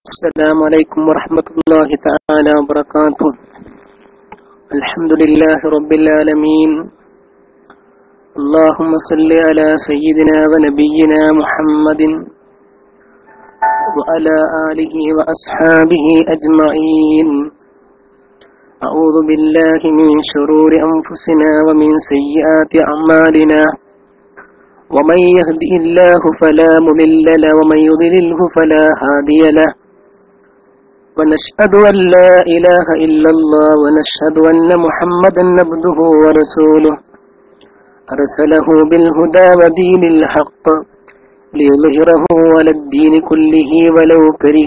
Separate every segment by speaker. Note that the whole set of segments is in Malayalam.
Speaker 1: السلام عليكم ورحمة الله تعالى وبركاته الحمد لله رب العالمين اللهم صل على سيدنا ونبينا محمد وعلى آله وأصحابه أجمعين أعوذ بالله من شرور أنفسنا ومن سيئات أعمالنا ومن يهده الله فلا مضل له ومن يضلله فلا هادي له ونشهد أن لا إله إلا الله ونشهد أن محمدا عبده ورسوله أرسله بالهدى ودين الحق ليظهره على الدين كله ولو كره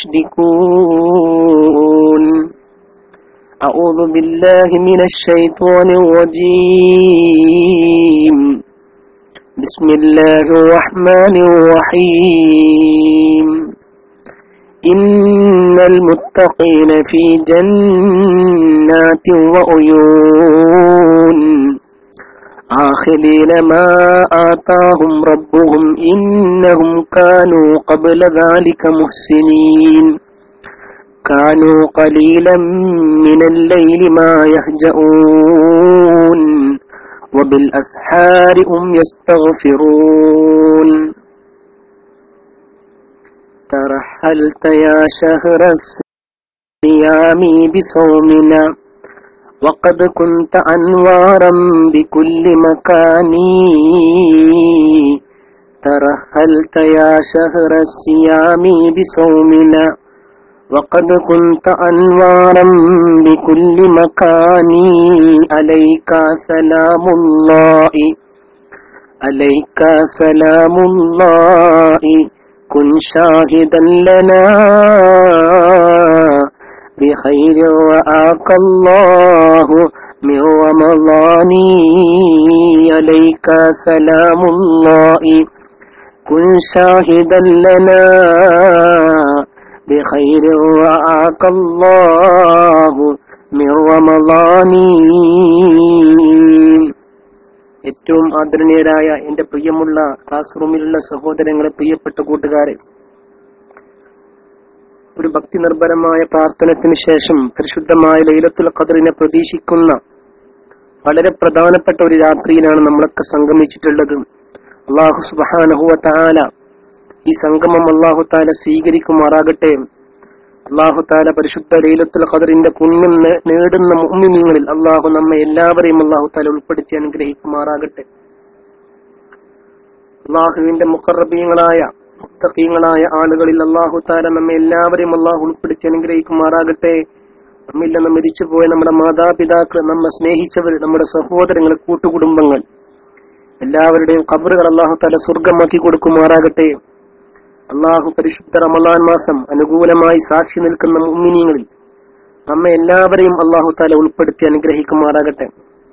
Speaker 1: المشركون أعوذ بالله من الشيطان الرجيم بسم الله الرحمن الرحيم إن المتقين في جنات وعيون آخذين ما آتاهم ربهم إنهم كانوا قبل ذلك محسنين كانوا قليلا من الليل ما يهجؤون وبالأسحار هم يستغفرون ترحلت يا شهر الصيام بصومنا وقد كنت أنوارا بكل مكان ترحلت يا شهر الصيام بصومنا وقد كنت أنوارا بكل مكان عليك سلام الله عليك سلام الله كن شاهدا لنا بخير رآك الله من رمضان عليك سلام الله كن شاهدا لنا بخير رآك الله من رمضان ഏറ്റവും ആദരണീയരായ എന്റെ പ്രിയമുള്ള ക്ലാസ് റൂമിലുള്ള സഹോദരങ്ങളെ പ്രിയപ്പെട്ട കൂട്ടുകാരെ ഒരു ഭക്തി നിർഭരമായ പ്രാർത്ഥനത്തിന് ശേഷം പരിശുദ്ധമായ ലൈലത്തുൽ ഖദറിനെ പ്രതീക്ഷിക്കുന്ന വളരെ പ്രധാനപ്പെട്ട ഒരു രാത്രിയിലാണ് നമ്മളൊക്കെ സംഗമിച്ചിട്ടുള്ളത് അള്ളാഹു സുബാനഹുവ താല ഈ സംഗമം അള്ളാഹു താല സ്വീകരിക്കുമാറാകട്ടെ അള്ളാഹു താല പരിശുദ്ധ ലൈലത്തുൽ ഖദറിന്റെ പുണ്യം നേടുന്ന മുഹ്മിനീങ്ങളിൽ അള്ളാഹു നമ്മെ എല്ലാവരെയും അള്ളാഹു താല ഉൾപ്പെടുത്തി അനുഗ്രഹിക്കുമാറാകട്ടെ അള്ളാഹുവിന്റെ മുഖറബീങ്ങളായ മുത്തഖീങ്ങളായ ആളുകളിൽ അള്ളാഹു താല നമ്മെ എല്ലാവരെയും അള്ളാഹു ഉൾപ്പെടുത്തി അനുഗ്രഹിക്കുമാറാകട്ടെ നമ്മിൽ നിന്ന് മരിച്ചുപോയ നമ്മുടെ മാതാപിതാക്കൾ നമ്മെ സ്നേഹിച്ചവർ നമ്മുടെ സഹോദരങ്ങൾ കൂട്ടുകുടുംബങ്ങൾ എല്ലാവരുടെയും കബറുകൾ അള്ളാഹു താല സ്വർഗമാക്കി കൊടുക്കുമാറാകട്ടെ അള്ളാഹു പരിശുദ്ധ റമലാൻ മാസം അനുകൂലമായി സാക്ഷി നിൽക്കുന്ന മുമ്മിനിയങ്ങളിൽ നമ്മെ എല്ലാവരെയും അള്ളാഹു താല ഉൾപ്പെടുത്തി അനുഗ്രഹിക്കുമാറാകട്ടെ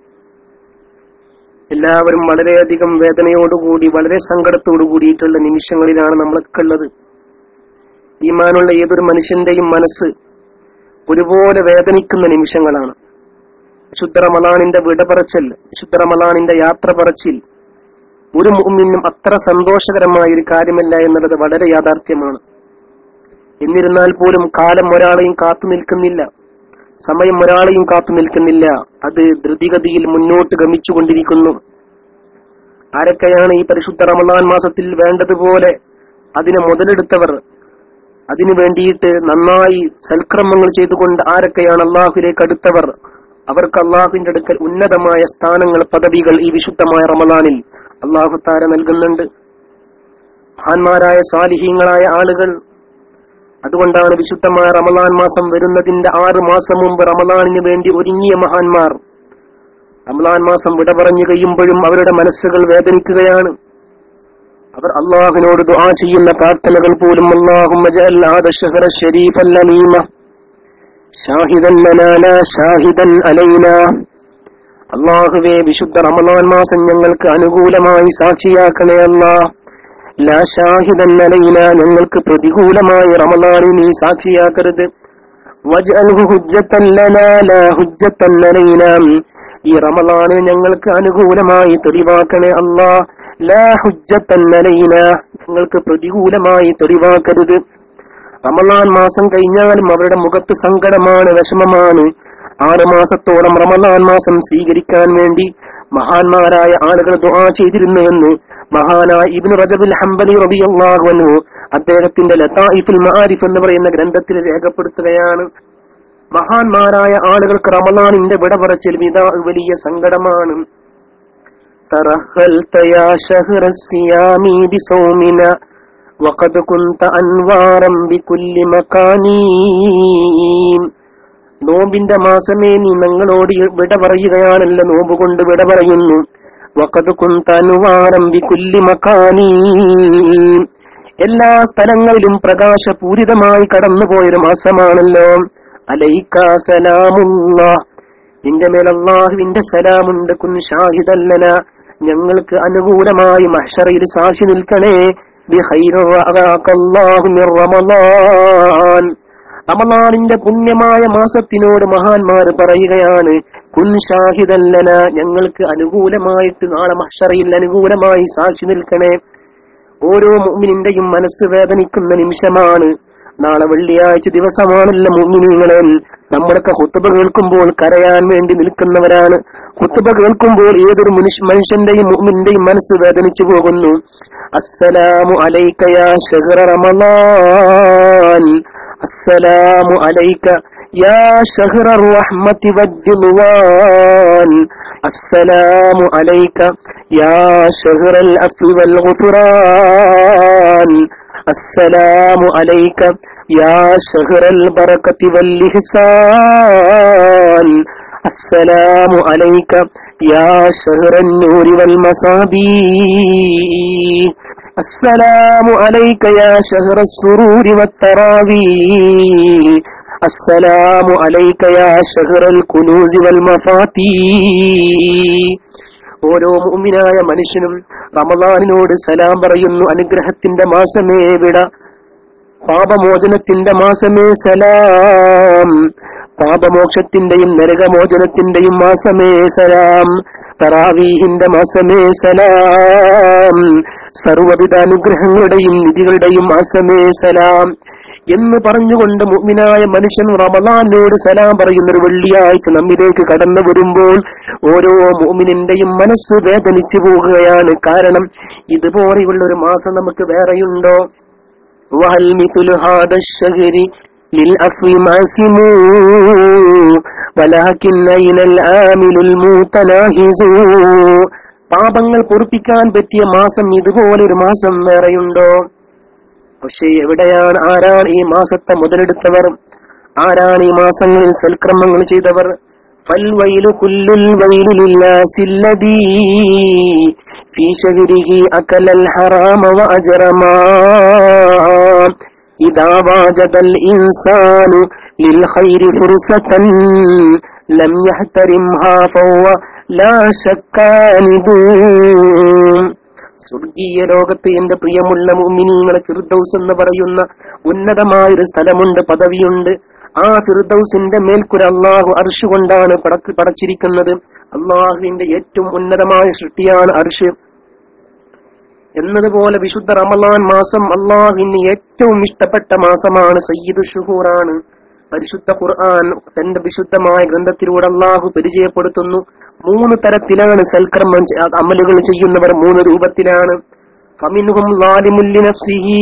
Speaker 1: എല്ലാവരും വളരെയധികം വേദനയോടുകൂടി വളരെ സങ്കടത്തോടു കൂടിയിട്ടുള്ള നിമിഷങ്ങളിലാണ് നമ്മളൊക്കെ ഉള്ളത് ഈമാനുള്ള ഏതൊരു മനുഷ്യന്റെയും മനസ്സ് ഒരുപോലെ വേദനിക്കുന്ന നിമിഷങ്ങളാണ് വിശുദ്ധ റമലാനിന്റെ വിട പറച്ചൽ വിശുദ്ധ റമലാനിന്റെ യാത്ര പറച്ചിൽ ഒരു മുമ്മിനും അത്ര സന്തോഷകരമായ ഒരു കാര്യമല്ല എന്നുള്ളത് വളരെ യാഥാർത്ഥ്യമാണ് എന്നിരുന്നാൽ പോലും കാലം ഒരാളെയും കാത്തു നിൽക്കുന്നില്ല സമയം ഒരാളെയും കാത്തു നിൽക്കുന്നില്ല അത് ധൃതിഗതിയിൽ മുന്നോട്ട് ഗമിച്ചുകൊണ്ടിരിക്കുന്നു ആരൊക്കെയാണ് ഈ പരിശുദ്ധ റമദാൻ മാസത്തിൽ വേണ്ടതുപോലെ അതിനെ മുതലെടുത്തവർ അതിനു വേണ്ടിയിട്ട് നന്നായി സൽക്രമങ്ങൾ ചെയ്തുകൊണ്ട് ആരൊക്കെയാണ് അള്ളാഹുലേക്ക് അടുത്തവർ അവർക്ക് അള്ളാഹുവിന്റെ അടുക്കൽ ഉന്നതമായ സ്ഥാനങ്ങൾ പദവികൾ ഈ വിശുദ്ധമായ റമദാനിൽ അള്ളാഹു താര നൽകുന്നുണ്ട് മഹാന്മാരായ സാലിഹീങ്ങളായ ആളുകൾ അതുകൊണ്ടാണ് വിശുദ്ധമായ റമദാൻ മാസം വരുന്നതിന്റെ ആറ് മാസം മുമ്പ് റമദാനിന് വേണ്ടി ഒരുങ്ങിയ മഹാന്മാർ റമദാൻ മാസം വിട പറഞ്ഞു കഴിയുമ്പോഴും അവരുടെ മനസ്സുകൾ വേദനിക്കുകയാണ് അവർ അള്ളാഹുവിനോട് ദുആ ചെയ്യുന്ന പ്രാർത്ഥനകൾ പോലും അള്ളാഹുമ്മ ജഅൽ ഹാദ ശഹറ ശരീഫൽ അലീമ ഷാഹിദൻ ലനാ ലാ ഷാഹിദൻ അലൈനാ അള്ളാഹുവെ വിശുദ്ധ റമദാൻ മാസം ഞങ്ങൾക്ക് അനുകൂലമായി സാക്ഷിയാക്കണേ അല്ലാ ലാ ഷാഹിദൻ അലൈന ഞങ്ങൾക്ക് പ്രതികൂലമായി റമദാനിൽ നീ സാക്ഷിയാക്കരുത് വജ്അൽഹു ഹുജ്ജത്തൻ ലനാ ലാ ഹുജ്ജത്തൻ അലൈന ഈ റമദാന് ഞങ്ങൾക്ക് അനുകൂലമായി തെളിവാക്കണേ അല്ലാ ലാ ഹുജ്ജത്തൻ അലൈന ഞങ്ങൾക്ക് പ്രതികൂലമായി തെളിവാക്കരുത് റമലാൻ മാസം കഴിഞ്ഞാലും അവരുടെ മുഖത്ത് സങ്കടമാണ് വിഷമമാണ് ആറ് മാസത്തോളം റമലാൻ മാസം സ്വീകരിക്കാൻ വേണ്ടി മഹാന്മാരായ ആളുകൾ ദുആ ചെയ്തിരുന്നുവെന്ന് മഹാനായ ഇബ്നു റജബുൽ ഹംബലി റളിയല്ലാഹു അൻഹു അദ്ദേഹത്തിന്റെ ലതായിഫുൽ മആരിഫ് എന്ന് പറയുന്ന ഗ്രന്ഥത്തിൽ രേഖപ്പെടുത്തുകയാണ് മഹാന്മാരായ ആളുകൾക്ക് റമലാനിന്റെ വിട പറച്ചിൽ വിതാ വലിയ സങ്കടമാണ് ترهلت يا شهر الصيام بصومنا وقد كنت أنوارا بكل مكان നോമ്പിന്റെ മാസമേ നീ ഞങ്ങളോട് വിട പറയുകയാണല്ലോ നോമ്പ് കൊണ്ട് വിട പറയുന്നു വക്കത് കുന്താനുവാരം ബിക്കുല്ലി മക്കാനീ എല്ലാ സ്ഥലങ്ങളിലും പ്രകാശപൂരിതമായി കടന്നുപോയൊരു മാസമാണല്ലോ അലൈക്ക സലാമുള്ള നിന്റെ മേൽ അള്ളാഹുവിന്റെ സലാമുണ്ട് കുൻ ഷാഹിദല്ലന ഞങ്ങൾക്ക് അനുകൂലമായി മഹ്ഷറയിൽ സാക്ഷി നിൽക്കണേ റമളാൻ റമളാനിന്റെ പുണ്യമായ മാസത്തിനോട് മഹാന്മാർ പറയുകയാണ് കുൻ ഷാഹിദല്ലന ഞങ്ങൾക്ക് അനുകൂലമായിട്ട് നാളെ മഹ്ഷറയിൽ അനുകൂലമായി സാക്ഷി നിൽക്കണേ ഓരോ മുഅ്മിനിന്റെയും മനസ്സ് വേദനിക്കുന്ന നിമിഷമാണ് നാളെ വെള്ളിയാഴ്ച ദിവസമാണല്ലോ മുഅ്മിനീങ്ങളെ നമ്മളൊക്കെ ഹുത്തുബ കേൾക്കുമ്പോൾ കരയാൻ വേണ്ടി നിൽക്കുന്നവരാണ് ഹുത്തുബ കേൾക്കുമ്പോൾ ഏതൊരു മനുഷ്യ മനുഷ്യന്റെയും മുഅ്മിന്റെയും മനസ്സ് വേദനിച്ചു പോകുന്നു അസ്സലാമു അലൈക യാ ശഹ്റ റമളാൻ അസ്സലാമു അലൈക യാ ശഹ്റ الرحمة والرضوان السلام عليك يا شهر العفو والغفران السلام عليك يا شهر البركة والإحسان السلام عليك يا شهر النور والمصابيح السلام عليك يا شهر السرور والتراويح السلام عليك يا شهر الكنوز والمفاتيح ഓരോ മുഅ്മിനായ മനുഷ്യനും റമദാനിനോട് സലാം പറയുന്നു അനുഗ്രഹത്തിന്റെ മാസമേ വിട പാപമോചനത്തിന്റെ മാസമേ സലാം പാപമോക്ഷത്തിന്റെയും നരകമോചനത്തിന്റെയും മാസമേ സലാം തറാവീഹിന്റെ മാസമേ സലാം സർവവിധ അനുഗ്രഹങ്ങളുടെയും നിധികളുടെയും മാസമേ സലാം എന്ന് പറഞ്ഞുകൊണ്ട് മുഅ്മിനായ മനുഷ്യൻ റമദാനോട് സലാം പറയുന്ന ഒരു വെള്ളിയാഴ്ച നമ്മിലേക്ക് കടന്നു വരുമ്പോൾ ഓരോ മുഅ്മിനിന്റെയും മനസ്സ് വേദനിച്ചു പോകുകയാണ് കാരണം ഇതുപോലെയുള്ള ഒരു മാസം നമുക്ക് വേറെയുണ്ടോ വഹൽ മിഥുലു ഹാദ الشهر للعفو معسم ولكن أين الآمل المتناهز പാപങ്ങൾ പൊറുപ്പിക്കാൻ പറ്റിയ മാസം ഇതുപോലെ ഒരു മാസം വേറെയുണ്ടോ പക്ഷേ എവിടെയാണ് ആരാണ് ഈ മാസത്തെ മുതലെടുത്തവർ ആരാണ് ഈ മാസങ്ങളിൽ സൽക്രമങ്ങൾ ചെയ്തവർ فالويل كل الويل للناس الذي في شهره أكل الحرام وأجرما إذا واجد الإنسان للخير فرصة لم يحترمها فهو لا شك ندوم സ്വർഗീയ ലോകത്ത് എന്റെ പ്രിയമുള്ള മുഅ്മിനീങ്ങളെ ഫിർദൗസ് എന്ന് പറയുന്ന ഉന്നതമായൊരു സ്ഥലമുണ്ട് പദവിയുണ്ട് ആ ഫിർദൗസിന്റെ മേൽക്കുര അള്ളാഹു അർഷ് കൊണ്ടാണ് പടക്ക് പടച്ചിരിക്കുന്നത് അള്ളാഹുവിന്റെ ഏറ്റവും ഉന്നതമായ സൃഷ്ടിയാണ് അർഷ് എന്നതുപോലെ വിശുദ്ധ റമലാൻ മാസം അള്ളാഹുവിന് ഏറ്റവും ഇഷ്ടപ്പെട്ട മാസമാണ് സയ്യിദു ഷുഹൂറാണ് പരിശുദ്ധ ഖുർആൻ തന്റെ വിശുദ്ധമായ ഗ്രന്ഥത്തിലൂടെ അള്ളാഹു പരിചയപ്പെടുത്തുന്നു മൂന്ന് തരത്തിലാണ് സൽക്കർമ്മം ചെ- അമലുകൾ ചെയ്യുന്നവർ മൂന്ന് രൂപത്തിലാണ് ഫമിൻഹും ലാലിമുൽ ലിനഫ്സിഹി.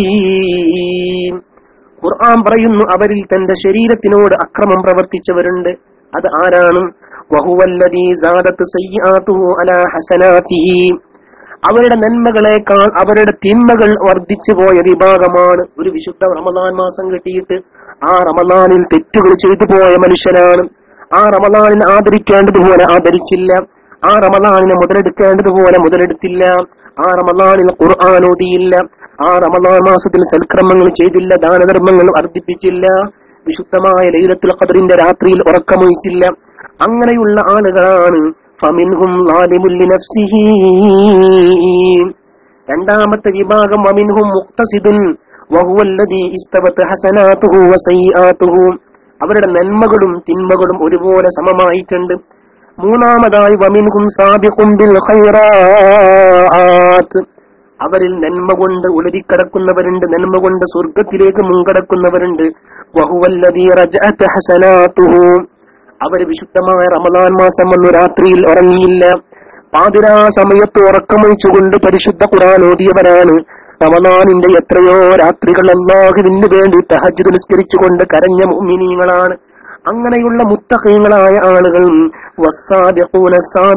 Speaker 1: ഖുർആൻ പറയുന്നു അവരിൽ തന്റെ ശരീരത്തിനോട് അക്രമം പ്രവർത്തിച്ചവരുണ്ട് അത് ആരാണ് വഹുവല്ലദീ സാദത്ത് സയ്യാത്തുഹു അലാ ഹസനാത്തിഹി അവരുടെ നന്മകളെക്കാൾ അവരുടെ തിന്മകൾ വർദ്ധിച്ചു പോയ വിഭാഗമാണ് ഒരു വിശുദ്ധ റമദാൻ മാസം കിട്ടിയിട്ട് ആ റമദാനിൽ തെറ്റുകൾ ചെയ്തു പോയ മനുഷ്യനാണ് ആ റമദാനിനെ ആദരിക്കേണ്ടതുപോലെ ആദരിച്ചില്ല ആ റമദാനിനെ മുതലെടുക്കേണ്ടതുപോലെ മുതലെടുത്തില്ല ആ റമദാനിൽ ഖുർആൻ ഓതിയില്ല ആ റമദാൻ മാസത്തിൽ സൽക്രമങ്ങൾ ചെയ്തില്ല ദാനധർമ്മങ്ങൾ വർദ്ധിപ്പിച്ചില്ല വിശുദ്ധമായ ലൈലത്തുൽ ഖദറിന്റെ രാത്രിയിൽ ഉറക്കമൊഴിച്ചില്ല അങ്ങനെയുള്ള ആളുകളാണ് ഫമിൻഹും ലാലിമുൽ ലിനഫ്സിഹി രണ്ടാമത്തെ വിഭാഗം വമിൻഹും മുക്തസിദുൻ വഹുവല്ലദീ ഇസ്തവത് ഹസനാതുഹു വസയ്യാതുഹു അവരുടെ നന്മകളും തിന്മകളും ഒരുപോലെ സമമായിട്ടുണ്ട് മൂന്നാമതായി വമിൻഹും സാബിഖും ബിൽ ഖൈറാത്ത് അവരിൽ നന്മ കൊണ്ട് ഉളരിക്കടക്കുന്നവരുണ്ട് നന്മ കൊണ്ട് സ്വർഗത്തിലേക്ക് മുൻകടക്കുന്നവരുണ്ട് വഹുവല്ലദീ റജഅത ഹസനാതുഹു അവർ വിശുദ്ധമായ റമദാൻ മാസം വന്നു രാത്രിയിൽ ഉറങ്ങിയില്ല പാതിരാ സമയത്ത് ഉറക്കമൊഴിച്ചുകൊണ്ട് പരിശുദ്ധ ഖുർആൻ ഓതിയവരാണ് റമദാനിന്റെ എത്രയോ രാത്രികൾ അള്ളാഹുവിന് വേണ്ടി തഹജ്ജുദ് നിസ്കരിച്ചുകൊണ്ട് കരഞ്ഞ മുഅ്മിനീങ്ങളാണ് അങ്ങനെയുള്ള മുത്തഖീങ്ങളായ ആളുകൾ വസ്സാബിഖൂന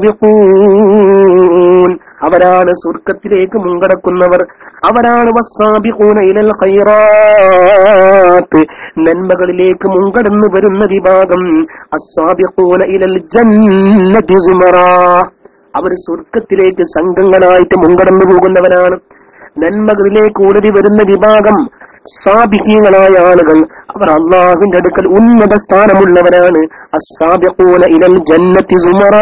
Speaker 1: സാബിഖൂൻ അവരാണ് സ്വർഗത്തിലേക്ക് മുൻകടക്കുന്നവർ അവരാണ് വസ്സാബിഖൂന ഇലൽ ഖൈറാത്ത് നന്മകളിലേക്ക് മുൻകടന്നു വരുന്ന വിഭാഗം അസ്സാബിഖൂന ഇലൽ ജന്നതി സുമറാ അവർ സ്വർഗത്തിലേക്ക് സംഘങ്ങളായിട്ട് മുൻകടന്നു പോകുന്നവരാണ് നന്മകളിലേക്ക് ഊടരി വരുന്ന വിഭാഗം സാബിഹീങ്ങളായ ആളുകൾ അവർ അള്ളാഹുവിന്റെ അടുക്കൽ ഉന്നത സ്ഥാനമുള്ളവരാണ് അസാബിഖൂന ഇലൽ ജന്നത്തി സുമറാ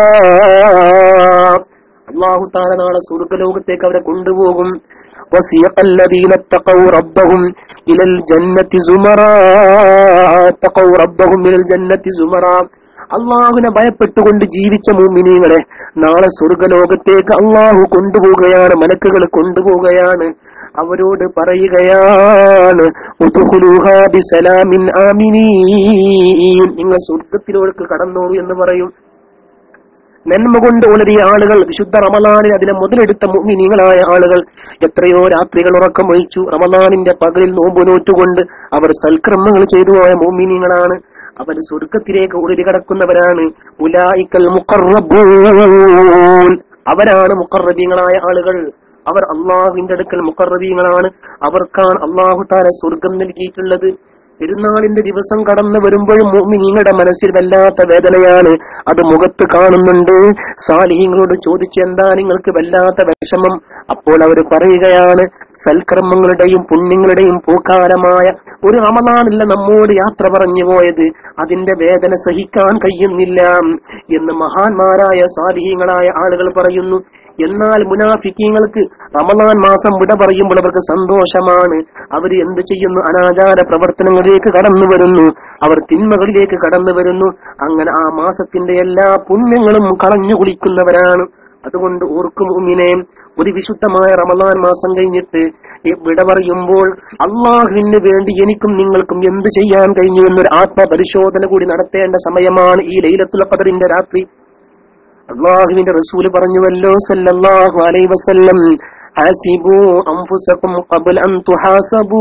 Speaker 1: അള്ളാഹു താല നാളെ സ്വർഗലോകത്തേക്ക് അവരെ കൊണ്ടുപോകും وسيق الذين اتقوا ربهم إلى الجنة زمرا اتقوا ربهم إلى الجنة زمرا അള്ളാഹുവിനെ ഭയപ്പെട്ടുകൊണ്ട് ജീവിച്ച മൂമിനീങ്ങളെ നാളെ സ്വർഗലോകത്തേക്ക് അള്ളാഹു കൊണ്ടുപോവുകയാണ് മലക്കുകൾ കൊണ്ടുപോവുകയാണ് അവരോട് പറയുകയാണ് ഉദ്ഖുലൂഹാ ബിസലാമിൻ ആമിനീൻ നിങ്ങൾ സ്വർഗത്തിലേക്ക് കടന്നോളൂ എന്ന് പറയും നന്മ കൊണ്ട് ഉണരിയ ആളുകൾ വിശുദ്ധ റമലാനിൽ അതിനെ മുതലെടുത്ത മുഅ്മിനീങ്ങളായ ആളുകൾ എത്രയോ രാത്രികൾ ഉറക്കം വഹിച്ചു റമലാനിന്റെ പകലിൽ നോമ്പ് നോറ്റുകൊണ്ട് അവർ സൽക്രമങ്ങൾ ചെയ്തു പോയ മുഅ്മിനീങ്ങളാണ് അവർ സ്വർഗത്തിലേക്ക് ഉടരി കടക്കുന്നവരാണ് ഉലായിക്കൽ മുഖറബൂൻ അവരാണ് മുഖറബീങ്ങളായ ആളുകൾ അവർ അള്ളാഹുവിന്റെ അടുക്കൽ മുഖറബീങ്ങളാണ് അവർക്കാണ് അള്ളാഹു താര സ്വർഗം നൽകിയിട്ടുള്ളത് പെരുന്നാളിന്റെ ദിവസം കടന്നു വരുമ്പോഴും നിങ്ങളുടെ മനസ്സിൽ വല്ലാത്ത വേദനയാണ് അത് മുഖത്ത് കാണുന്നുണ്ട് സാലിഹ്യങ്ങളോട് ചോദിച്ച് എന്താ നിങ്ങൾക്ക് വല്ലാത്ത വിഷമം അപ്പോൾ അവർ പറയുകയാണ് സൽക്കർമ്മങ്ങളുടെയും പുണ്യങ്ങളുടെയും പൂക്കാലമായ ഒരു റമദാനല്ല നമ്മോട് യാത്ര പറഞ്ഞു പോയത് അതിന്റെ വേദന സഹിക്കാൻ കഴിയുന്നില്ല എന്ന് മഹാന്മാരായ സാലിഹ്യങ്ങളായ ആളുകൾ പറയുന്നു എന്നാൽ മുനാഫിക്കീങ്ങൾക്ക് റമദാൻ മാസം വിട പറയുമ്പോൾ അവർക്ക് സന്തോഷമാണ് അവർ എന്ത് ചെയ്യുന്നു അനാചാര പ്രവർത്തനങ്ങളിലേക്ക് കടന്നു വരുന്നു അവർ തിന്മകളിലേക്ക് കടന്നു വരുന്നു അങ്ങനെ ആ മാസത്തിന്റെ എല്ലാ പുണ്യങ്ങളും കളഞ്ഞു കുളിക്കുന്നവരാണ് അതുകൊണ്ട് ഓർക്കും ഉമ്മിനെ ഒരു വിശുദ്ധമായ റമദാൻ മാസം കഴിഞ്ഞിട്ട് ഈ വിട പറയുമ്പോൾ അള്ളാഹുവിന് വേണ്ടി എനിക്കും നിങ്ങൾക്കും എന്ത് ചെയ്യാൻ കഴിഞ്ഞു എന്നൊരു ആത്മപരിശോധന കൂടി നടത്തേണ്ട സമയമാണ് ഈ ലൈലത്തുൽ ഖദറിന്റെ രാത്രി അള്ളാഹുവിന്റെ റസൂല് പറഞ്ഞുവല്ലോ സല്ലല്ലാഹു അലൈഹി വസല്ലം ഹസിബു അൻഫുസകും ഖബൽ അൻ തുഹാസബൂ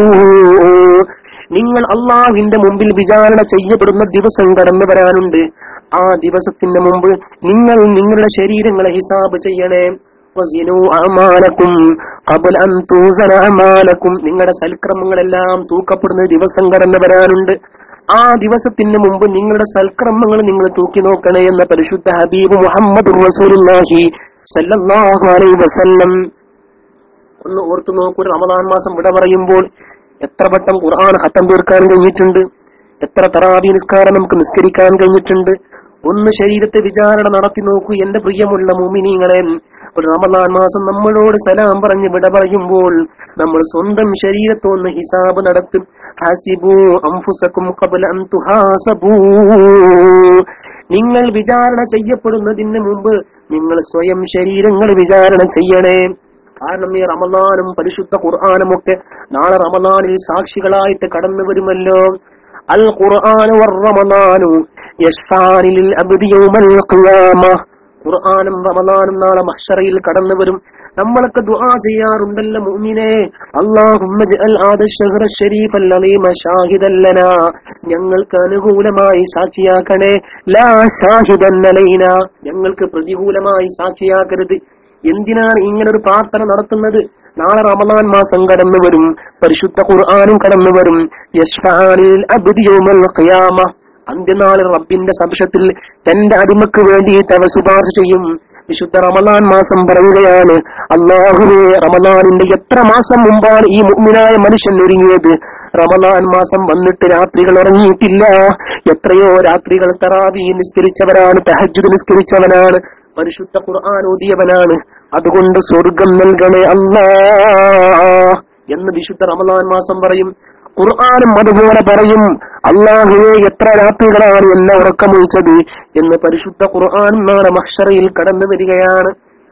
Speaker 1: നിങ്ങൾ അള്ളാഹുവിന്റെ മുമ്പിൽ വിചാരണ ചെയ്യപ്പെടുന്ന ദിവസം കടന്നു വരാനുണ്ട് ആ ദിവസത്തിന്റെ മുമ്പ് നിങ്ങൾ നിങ്ങളുടെ ശരീരങ്ങളെ ഹിസാബ് ചെയ്യണേ വസിനു അഅമാലക്കും ഖബൽ അൻ തൂസന അഅമാലക്കും നിങ്ങളുടെ സൽക്രമങ്ങളെല്ലാം തൂക്കപ്പെടുന്ന ദിവസം കടന്നു വരാനുണ്ട് ആ ദിവസത്തിന് മുമ്പ് നിങ്ങളുടെ സൽക്രമങ്ങൾ നിങ്ങൾ തൂക്കി നോക്കണേ എന്ന പരിശുദ്ധ ഹബീബ് മുഹമ്മദ് റസൂലുള്ളാഹി സല്ലല്ലാഹു അലൈഹി വസല്ലം ഒന്ന് ഓർത്തു നോക്കൂ ഒരു റമദാൻ മാസം വിട പറയുമ്പോൾ എത്ര വട്ടം ഖുർആൻ ഹത്തം തീർക്കാൻ കഴിഞ്ഞിട്ടുണ്ട് എത്ര തറാവി നിസ്കാരം നമുക്ക് നിസ്കരിക്കാൻ കഴിഞ്ഞിട്ടുണ്ട് ഒന്ന് ശരീരത്തെ വിചാരണ നടത്തി നോക്കൂ എന്റെ പ്രിയമുള്ള മുമിനീങ്ങളെ ഒരു റമദാൻ മാസം നമ്മളോട് സലാം പറഞ്ഞ് വിട പറയുമ്പോൾ നമ്മൾ സ്വന്തം ശരീരത്തെ ഒന്ന് ഹിസാബ് നടത്തും ഹസിബു അംഫുസക്കും ഖബല അൻ തുഹാസബൂ നിങ്ങൾ വിചാരണ ചെയ്യപ്പെടുന്നതിന് മുമ്പ് നിങ്ങൾ സ്വയം ശരീരങ്ങൾ വിചാരണ ചെയ്യണേ കാരണം ഈ റമദാനും പരിശുദ്ധ ഖുർആാനും ഒക്കെ നാളെ റമദാനിൽ സാക്ഷികളായിട്ട് കടന്നു വരുമല്ലോ അൽ ഖുർആാനു റമദാനു യസ്ഫാനിൽ അബ്ദി യൗമൽ ഖിയാമ ഖുർആാനും റമദാനും നാളെ മഹ്ശറയിൽ കടന്നു വരും നമ്മളൊക്കെ ദുആ ചെയ്യാറുണ്ടല്ലോ മുഅ്മിനെ അല്ലാഹുമ്മ ജഅൽ ആദ ശഹ്റ ശരീഫ അലീമ ഷാഹിദൻ ലനാ ഞങ്ങൾക്ക് അനുകൂലമായി സാക്ഷിയാക്കണേ ലാ ഷാഹിദൻ അലൈന ഞങ്ങൾക്ക് പ്രതികൂലമായി സാക്ഷിയാക്കരുത് എന്തിനാണ് ഇങ്ങനെ ഒരു പ്രാർത്ഥന നടത്തുന്നത് നാളെ റമദാൻ മാസം കടന്നു വരും പരിശുദ്ധ ഖുർആാനും കടന്നു വരും യശ്ഫാനിൽ അബ്ദി യൗമൽ ഖിയാമ അന്ത്യനാളിൽ റബ്ബിന്റെ സംശത്തിൽ തന്റെ അടിമക്ക് വേണ്ടിയിട്ട് അവർ ശുപാർശ ചെയ്യും വിശുദ്ധ റമദാൻ മാസം പറയുകയാണ് അള്ളാഹുവേ റമദാനിന്റെ എത്ര മാസം മുമ്പാണ് ഈ മുഅ്മിനായ മനുഷ്യൻ ഒരുങ്ങിയത് റമദാൻ മാസം വന്നിട്ട് രാത്രികൾ ഉറങ്ങിയിട്ടില്ല എത്രയോ രാത്രികൾ തറാവി നിസ്കരിച്ചവരാണ് തഹജ്ജുദ് നിസ്കരിച്ചവനാണ് പരിശുദ്ധ ഖുർആൻ ഓതിയവനാണ് അതുകൊണ്ട് സ്വർഗം നൽകണേ അല്ലാ എന്ന് വിശുദ്ധ റമദാൻ മാസം പറയും ഖുർആാനും അതുപോലെ പറയും അള്ളാഹുവെ എത്ര രാത്രികളാണ് എന്നെ ഉറക്കമൊഴിച്ചത് എന്ന് പരിശുദ്ധ ഖുർആൻ നാളെ മഹ്ഷറയിൽ കടന്നു വരികയാണ്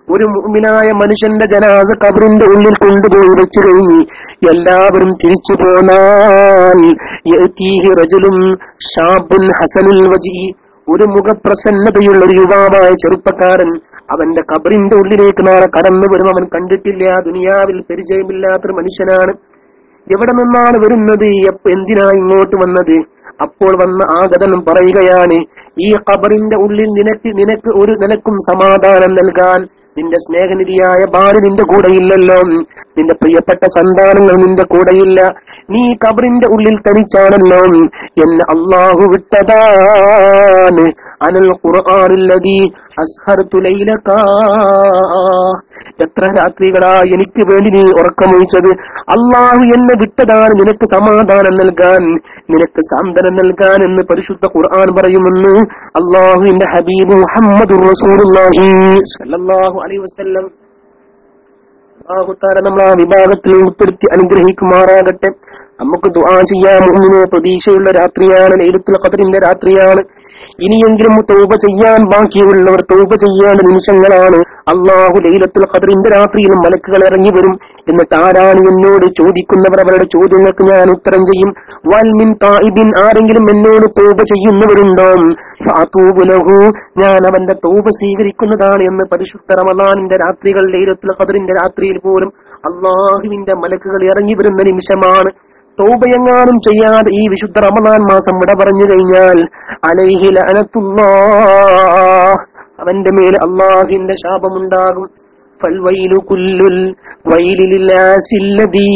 Speaker 1: ഒരു മുഅ്മിനായ മനുഷ്യന്റെ ജനാസ കബറിന്റെ ഉള്ളിൽ കൊണ്ടുപോയി വെച്ചു കഴിഞ്ഞ് എല്ലാവരും തിരിച്ചു പോന്നാൽ യഅ്തീഹി റജുലുൻ ഷാബുൻ ഹസനുൽ വജി ഒരു മുഖപ്രസന്നതയുള്ള ഒരു യുവാവായ ചെറുപ്പക്കാരൻ അവന്റെ കബറിന്റെ ഉള്ളിലേക്ക് നാളെ കടന്നു വരും അവൻ കണ്ടിട്ടില്ല ദുനിയാവിൽ പരിചയമില്ലാത്തൊരു മനുഷ്യനാണ് എവിടെ നിന്നാണ് വരുന്നത് എപ്പ എന്തിനാ ഇങ്ങോട്ട് വന്നത് അപ്പോൾ വന്ന ആഗതനും പറയുകയാണ് ഈ ഖബറിന്റെ ഉള്ളിൽ നിനക്ക് നിനക്ക് ഒരു നിനക്കും സമാധാനം നൽകാൻ നിന്റെ സ്നേഹനിധിയായ ഭാര്യ നിന്റെ കൂടെയില്ലല്ലോ നിന്റെ പ്രിയപ്പെട്ട സന്താനങ്ങൾ നിന്റെ കൂടെയില്ല നീ ഖബറിന്റെ ഉള്ളിൽ തനിച്ചാണല്ലോ എന്ന് അള്ളാഹു വിട്ടതാണ് അനൽ ഖുർആാനുല്ലതി അസ്ഹർതു ലൈലകാ എത്ര രാത്രികളാ എനിക്ക് വേണ്ടി നീ ഉറക്കമൊഴിച്ചത് അള്ളാഹു എന്നെ വിട്ടതാണ് നിനക്ക് സമാധാനം നൽകാൻ നിനക്ക് സാന്ത്വനം നൽകാൻ എന്ന് പരിശുദ്ധ ഖുർആൻ പറയുമെന്ന് അള്ളാഹുവിന്റെ ഹബീബ് മുഹമ്മദ് റസൂലുള്ളാഹി സ്വല്ലല്ലാഹു അലൈഹി വസല്ലം അള്ളാഹുത്താല നമ്മൾ ആ വിഭാഗത്തിൽ ഉൾപ്പെടുത്തി അനുഗ്രഹിക്കുമാറാകട്ടെ നമുക്ക് ദുആ ചെയ്യാൻ മുന്നിനെ പ്രതീക്ഷയുള്ള രാത്രിയാണ് ലൈലത്തുൽ ഖദറിന്റെ രാത്രിയാണ് ഇനിയെങ്കിലും തൗബ ചെയ്യാൻ ബാക്കിയുള്ളവർ തൗബ ചെയ്യേണ്ട നിമിഷങ്ങളാണ് അള്ളാഹു ലൈലത്തുൽ ഖദറിന്റെ രാത്രിയിൽ മലക്കുകൾ ഇറങ്ങി വരും എന്നിട്ട് ആരാണ് എന്നോട് ചോദിക്കുന്നവർ അവരുടെ ചോദ്യങ്ങൾക്ക് ഞാൻ ഉത്തരം ചെയ്യും വൽമിൻ തായിബിൻ ആരെങ്കിലും എന്നോട് തൗബ ചെയ്യുന്നവരുണ്ടോ ഫഅതൂബു ലഹു ഞാൻ അവന്റെ തൗബ സ്വീകരിക്കുന്നതാണ് എന്ന് പരിശുദ്ധ റമദാനിന്റെ രാത്രികൾ ലൈലത്തുൽ ഖദറിന്റെ രാത്രിയിൽ പോലും അള്ളാഹുവിന്റെ മലക്കുകൾ ഇറങ്ങി വരുന്ന നിമിഷമാണ് തൗബയെങ്ങാനും ചെയ്യാതെ ഈ വിശുദ്ധ റമദാൻ മാസം വിട പറഞ്ഞു കഴിഞ്ഞാൽ അലൈഹി ലഅനത്തുല്ലാഹ് അവന്റെ മേൽ അള്ളാഹുവിന്റെ ശാപമുണ്ടാകും ഫൽവൈലു കുല്ലുൽ വൈലി ലില്ലാസില്ലദീ